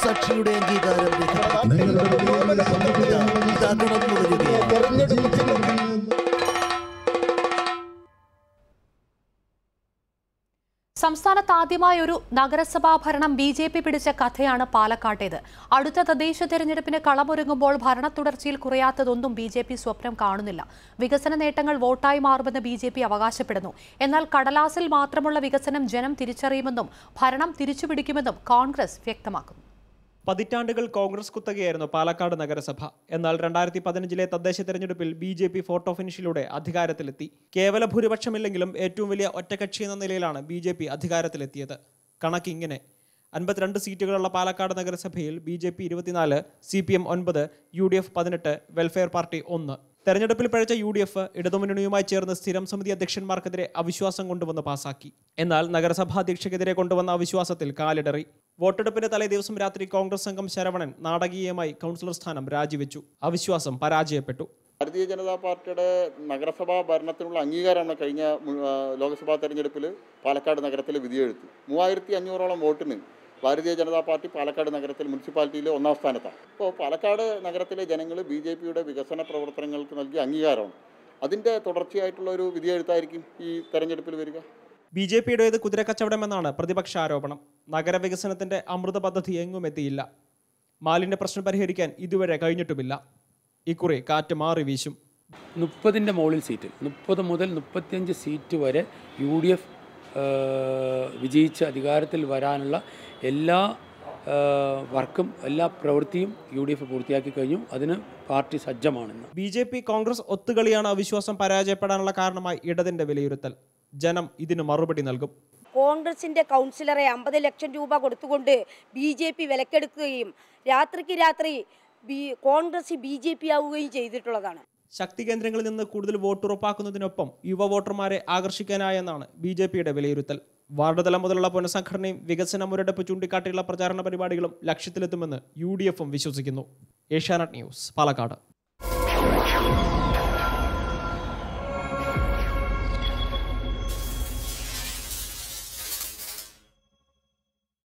മനസാക്ഷിയുടെ അംഗീകാരം രേഖപ്പെടുത്തി ഇതാ ഇതാ കടന്നു വരികയാണ് സംസ്ഥാനത്ത് ആദ്യമായ ഒരു നഗരസഭാ ഭരണം ബി ജെ പി പിടിച്ച കഥയാണ് പാലക്കാട്ടേത് അടുത്ത തദ്ദേശ തെരഞ്ഞെടുപ്പിന് കളമൊരുങ്ങുമ്പോൾ ഭരണ തുടർച്ചയിൽ കുറയാത്തതൊന്നും ബി ജെ പി സ്വപ്നം കാണുന്നില്ല വികസന നേട്ടങ്ങൾ വോട്ടായി മാറുമെന്ന് ബി ജെ പി അവകാശപ്പെടുന്നു എന്നാൽ കടലാസിൽ മാത്രമുള്ള വികസനം ജനം തിരിച്ചറിയുമെന്നും ഭരണം തിരിച്ചുപിടിക്കുമെന്നും കോൺഗ്രസ് വ്യക്തമാക്കുന്നു പതിറ്റാണ്ടുകൾ കോൺഗ്രസ് കുത്തകയായിരുന്നു പാലക്കാട് നഗരസഭ എന്നാൽ രണ്ടായിരത്തി പതിനഞ്ചിലെ തദ്ദേശ തെരഞ്ഞെടുപ്പിൽ ബി ജെ പി ഫോട്ടോ ഫിനിഷിലൂടെ അധികാരത്തിലെത്തി കേവല ഭൂരിപക്ഷമില്ലെങ്കിലും ഏറ്റവും വലിയ ഒറ്റകക്ഷി എന്ന നിലയിലാണ് ബി ജെ പി അധികാരത്തിലെത്തിയത് കണക്കിങ്ങനെ അൻപത്തിരണ്ട് സീറ്റുകളുള്ള പാലക്കാട് നഗരസഭയിൽ ബി ജെ പി ഇരുപത്തിനാല് സി പി എം ഒൻപത് യു ഡി എഫ് പതിനെട്ട് വെൽഫെയർ പാർട്ടി ഒന്ന് തെരഞ്ഞെടുപ്പിൽ പഴച്ച യു ഡി എഫ് ഇടതുമുന്നണിയുമായി ചേർന്ന് സ്ഥിരം സമിതി അധ്യക്ഷന്മാർക്കെതിരെ അവിശ്വാസം കൊണ്ടുവന്ന് പാസാക്കി എന്നാൽ നഗരസഭാ അധ്യക്ഷക്കെതിരെ കൊണ്ടുവന്ന അവിശ്വാസത്തിൽ കാലിടറി വോട്ടെടുപ്പിന്റെ തലേ ദിവസം രാത്രി കോൺഗ്രസ് അംഗം ശരവണൻ നാടകീയമായി കൗൺസിലർ സ്ഥാനം രാജിവെച്ചു അവിശ്വാസം പരാജയപ്പെട്ടു ഭാരതീയ ജനതാ പാർട്ടിയുടെ നഗരസഭാ ഭരണത്തിനുള്ള അംഗീകാരമാണ് കഴിഞ്ഞ മു- ആ, ലോക്സഭാ തെരഞ്ഞെടുപ്പിൽ പാലക്കാട് നഗരത്തിൽ വിധിയെഴുത്ത് മൂവായിരത്തി അഞ്ഞൂറോളം വോട്ടിന് ഭാരതീയ ജനതാ പാർട്ടി പാലക്കാട് നഗരത്തിൽ മുനിസിപ്പാലിറ്റിയിൽ ഒന്നാം സ്ഥാനത്താണ് അപ്പോൾ പാലക്കാട് നഗരത്തിലെ ജനങ്ങൾ ബി ജെ പിയുടെ വികസന പ്രവർത്തനങ്ങൾക്ക് നൽകിയ അംഗീകാരമാണ് അതിൻ്റെ തുടർച്ചയായിട്ടുള്ള ഒരു വിധിയെഴുത്തായിരിക്കും ഈ തെരഞ്ഞെടുപ്പിൽ വരിക ബി ജെ പിയുടേത് കുതിരക്കച്ചവടമെന്നാണ് പ്രതിപക്ഷ ആരോപണം നഗരവികസനത്തിന്റെ അമൃത പദ്ധതി എങ്ങും എത്തിയില്ല മാലിന്യ പ്രശ്നം പരിഹരിക്കാൻ ഇതുവരെ കഴിഞ്ഞിട്ടുമില്ല ഇക്കുറി കാറ്റ് മാറി വീശും മുപ്പതിൻ്റെ മുകളിൽ സീറ്റ് മുപ്പത് മുതൽ മുപ്പത്തിയഞ്ച് സീറ്റ് വരെ യു ഡി എഫ് വിജയിച്ച് അധികാരത്തിൽ വരാനുള്ള എല്ലാ ആ, വർക്കും എല്ലാ പ്രവൃത്തിയും യു ഡി എഫ് പൂർത്തിയാക്കി കഴിഞ്ഞു അതിന് പാർട്ടി സജ്ജമാണെന്ന് ബി ജെ പി കോൺഗ്രസ് ഒത്തുകളിയാണ് അവിശ്വാസം പരാജയപ്പെടാനുള്ള കാരണമായി ഇടതിന്റെ വിലയിരുത്തൽ ജനം ഇതിന് മറുപടി നൽകും കോൺഗ്രസിന്റെ കൗൺസിലറെ അമ്പത് ലക്ഷം രൂപ കൊടുത്തുകൊണ്ട് ബി ജെ പി വിലക്കെടുക്കുകയും രാത്രിക്ക് രാത്രി B Congress B J P ആവുകയും ചെയ്തിട്ടുള്ളതാണ് ശക്തി കേന്ദ്രങ്ങളിൽ നിന്ന് കൂടുതൽ വോട്ട് ഉറപ്പാക്കുന്നതിനൊപ്പം യുവ വോട്ടർമാരെ ആകർഷിക്കാനായെന്നാണ് ബി ജെ പിയുടെ വിലയിരുത്തൽ വാർഡ് തലം മുതലുള്ള പുനഃസംഘടനയും വികസന മുരടിപ്പ് ചൂണ്ടിക്കാട്ടിയുള്ള പ്രചാരണ പരിപാടികളും ലക്ഷ്യത്തിലെത്തുമെന്ന് യു ഡി എഫും വിശ്വസിക്കുന്നു ഏഷ്യാനെറ്റ് ന്യൂസ് പാലക്കാട്